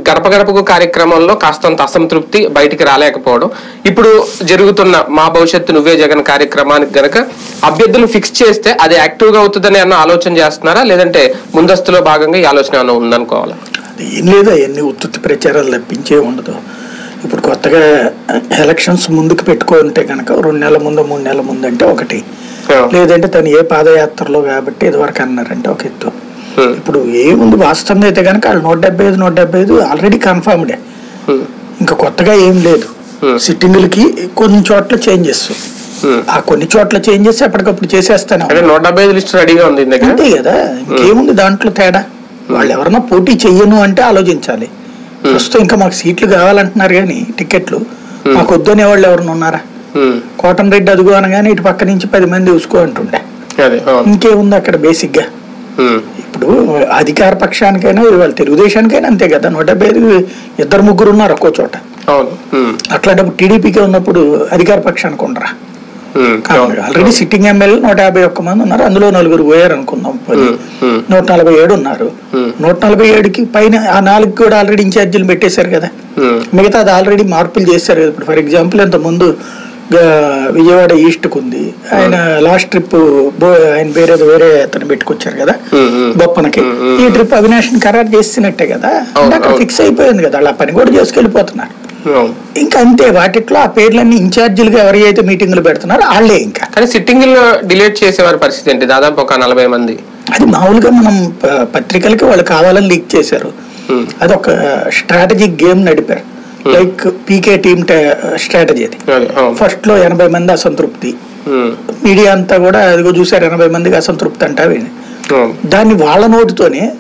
గడప గడపకు కార్యక్రమంలో కాస్తంత అసంతృప్తి బయటికి రాలేకపోవడం ఇప్పుడు జరుగుతున్న మా భవిష్యత్తు నువ్వే జగన్ కార్యక్రమానికి గనక అభ్యర్థులు ఫిక్స్ చేస్తే అది యాక్టివ్ గా అవుతుందని అన్న ఆలోచన చేస్తున్నారా లేదంటే ముందస్తులో భాగంగా ఈ ఆలోచన ఏమన్నా ఉందనుకోవాలా అది ఏం లేదు అవన్నీ ఉత్తుత్తి ప్రచారాలు తప్పించే ఉండదు ఇప్పుడు కొత్తగా ఎలక్షన్స్ ముందుకు పెట్టుకుంటే కనుక రెండు నెలల ముందు మూడు నెలల ముందు అంటే ఒకటి Yeah. లేదంటే తను ఏ పాదయాత్రలో కాబట్టి ఇదివరకు అన్నారంటే ఒక ఎత్తు Hmm. ఇప్పుడు ఏముంది వాస్తవంగా అయితే కనుక వాళ్ళు నూట డెబ్బై ఐదు నూట డెబ్బై ఐదు ఆల్రెడీ కన్ఫర్మ్డే Hmm. ఇంకా కొత్తగా ఏం లేదు Hmm. సిట్టింగులకి కొన్ని చోట్ల చేంజెస్ Hmm. ఆ కొన్ని చోట్ల చేంజెస్ ఎప్పటికప్పుడు చేసేస్తానే అంటే నూట డెబ్బై ఐదు లిస్ట్ రెడీగా ఉంది ఈ దగ్గర అంతే కదా ఇంకేముంది దాంట్లో తేడా వాళ్ళు ఎవరన్నా పోటీ చెయ్యను అంటే ఆలోచించాలి ప్రస్తుతం ఇంకా మాకు సీట్లు కావాలంటున్నారు కానీ టికెట్లు మాకు వద్దనే వాళ్ళు ఎవరైనా ఉన్నారా Hmm. కోటం రెడ్డి అదుగు అనగానే ఇటు పక్క నుంచి పది మంది ఉసుకో అంటుండే అదే అవును ఇంకేముంది అక్కడ బేసిక్ గా Hmm. ఇప్పుడు అధికార పక్షానికైనా ఇవాళ తెలుగుదేశానికైనా అంతే కదా నూట డెబ్బై ఐదు ఇద్దరు ముగ్గురు ఉన్నారు ఒక్కో చోట అవును Hmm. అట్లాంటప్పుడు టీడీపీకి ఉన్నప్పుడు అధికార పక్షానికి ఉండరా Hmm. అవును ఆల్రెడీ సిట్టింగ్ ఎమ్మెల్యే నూట యాభై ఒక్క మంది ఉన్నారు అందులో నలుగురు పోయారు అనుకుందాం పది. Hmm. Hmm. నూట నలభై ఏడు ఉన్నారు Hmm. నూట నలభై ఏడుకి పైన ఆ నాలుగు కూడా ఆల్రెడీ ఇన్ఛార్జీలు పెట్టేశారు కదా Hmm. మిగతా అది ఆల్రెడీ మార్పులు చేశారు కదా ఇప్పుడు ఫర్ ఎగ్జాంపుల్ ఇంత ముందు గా- విజయవాడ ఈస్ట్కి ఉంది ఆయన లాస్ట్ ట్రిప్ ఆయన వేరే వేరే అతను పెట్టుకొచ్చారు కదా Hmm. Hmm. బొప్పనకి Hmm. Hmm. ఈ ట్రిప్ అవినాష్ని ఖరారు చేసినట్టే కదా అవును, అంటే అక్కడ అవును. ఫిక్స్ అయిపోయింది కదా అలా పని కూడా చేసుకెళ్ళిపోతున్నారు అవును ఇంకా అంతే వాటిట్లో ఆ పేర్లన్నీ ఇన్ఛార్జీలుగా ఎవరైతే మీటింగ్లు పెడుతున్నారో వాళ్ళే ఇంకా కానీ సిట్టింగ్ లో డిలీట్ చేసేవారి పరిస్థితి ఏంటి దాదాపు ఒక నలభై మంది అది మామూలుగా మనం ప- పత్రికలకి వాళ్ళు కావాలని లీక్ చేశారు Hmm. అది ఒక స్ట్రాటజిక్ గేమ్ నడిపారు లైక్ పీకే టీమ్ స్ట్రాటజీ అది అదే అవును ఫస్ట్ లో ఎనభై మంది అసంతృప్తి Hmm. మీడియా అంతా కూడా అదిగో చూసారు ఎనభై మందికి అసంతృప్తి అంటారు అవును దాన్ని వాళ్ళ నోటితోనే